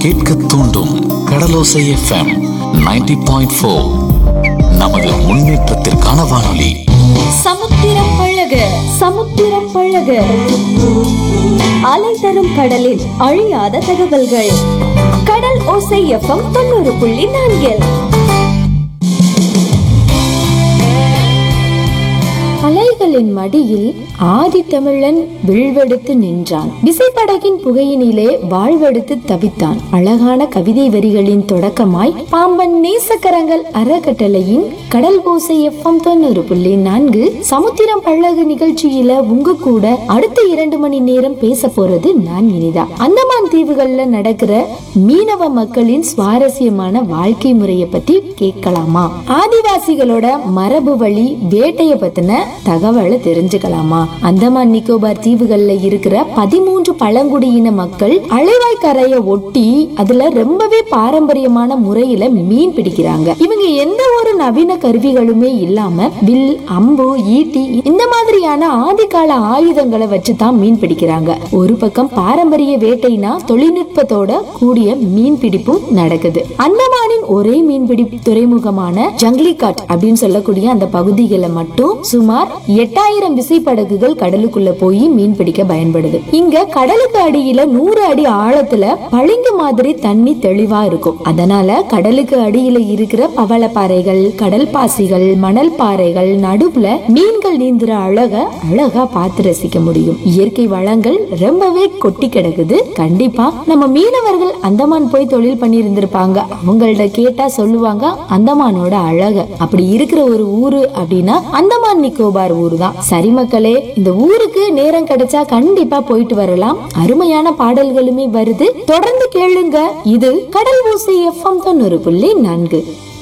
கேட்க தூண்டும் கடலோசை FM 90.4 point four நமது முன்னேற்றத்திற்கான வானொலி சமுத்திரம் பழக சமுத்திரம் பழக அலை தரும் கடலில் அழியாத தகவல்கள் கடல் ஓசை எஃப்எம் தொண்ணூறு புள்ளி நான்கில் அலைகளின் மடியில் ஆதித்தமிழன் விழ்வெடுத்து நின்றான் விசைப்படகின் புகையினிலே வாழ்வெடுத்து தவித்தான் அழகான கவிதை வரிகளின் தொடக்கமாய் பாம்பன் நேசக்கரங்கள் அறக்கட்டளையின் கடல் ஓசை எஃப்எம் தொண்ணூறு புள்ளி நான்கு சமுத்திரம் பழகு நிகழ்ச்சியில உங்க கூட அடுத்த இரண்டு மணி நேரம் பேச போறது நான் இனிதா அந்தமான் தீவுகள்ல நடக்கிற மீனவ மக்களின் சுவாரஸ்யமான வாழ்க்கை முறைய பத்தி கேட்கலாமா ஆதிவாசிகளோட மரபு வழி வேட்டைய பத்தின தகவலை தெரிஞ்சுக்கலாமா அந்தமான் நிக்கோபார் தீவுகள்ல இருக்கிற பதிமூன்று பழங்குடியின மக்கள் அலைவாய் கரைய ஒட்டி அதுல ரொம்பவே பாரம்பரியமான முறையில மீன் பிடிக்கிறாங்க இவங்க எந்த ஒரு நவீன கருவிகளுமே இல்லாம வில் அம்பு ஈட்டி இந்த மாதிரியான ஆதிகால ஆயுதங்களை வச்சு தான் மீன் பிடிக்கிறாங்க ஒரு பக்கம் பாரம்பரிய வேட்டைனா தொழில்நுட்பத்தோட கூடிய மீன் பிடிப்பும் நடக்குது அந்தமானின் ஒரே மீன்பிடி துறைமுகமான ஜங்லிகாட் அப்படின்னு சொல்லக்கூடிய அந்த பகுதிகளை மட்டும் சுமார் எட்டாயிரம் விசைப்படகுகள் கடலுக்குள்ள போய் மீன் பிடிக்க பயன்படுது இங்க கடலுக்கு அடியில நூறு அடி ஆழத்துல பளிங்கு மாதிரி தண்ணி தெளிவா இருக்கும் அதனால கடலுக்கு அடியில இருக்கிற பவளப்பாறைகள் கடல் பாசிகள் மணல் பாறைகள் நடுவுல மீன்கள் நீந்துற அழக அழகா பார்த்து ரசிக்க முடியும் இயற்கை வளங்கள் ரொம்பவே கொட்டி கிடக்குது கண்டிப்பா நம்ம மீனவர்கள் அந்தமான் போய் தொழில் பண்ணி இருந்திருப்பாங்க அவங்கள்ட்ட கேட்டா சொல்லுவாங்க அந்தமானோட அழக அப்படி இருக்கிற ஒரு ஊரு அப்படின்னா அந்தமான் நிக்கோபார் ஊர் தான் சரி மக்களே இந்த ஊருக்கு நேரம் கிடைச்சா கண்டிப்பா போயிட்டு வரலாம் அருமையான பாடல்களுமே வருது தொடர்ந்து கேளுங்க இது கடல் ஊசி எஃப்எம் தொண்ணூறு புள்ளி நான்கு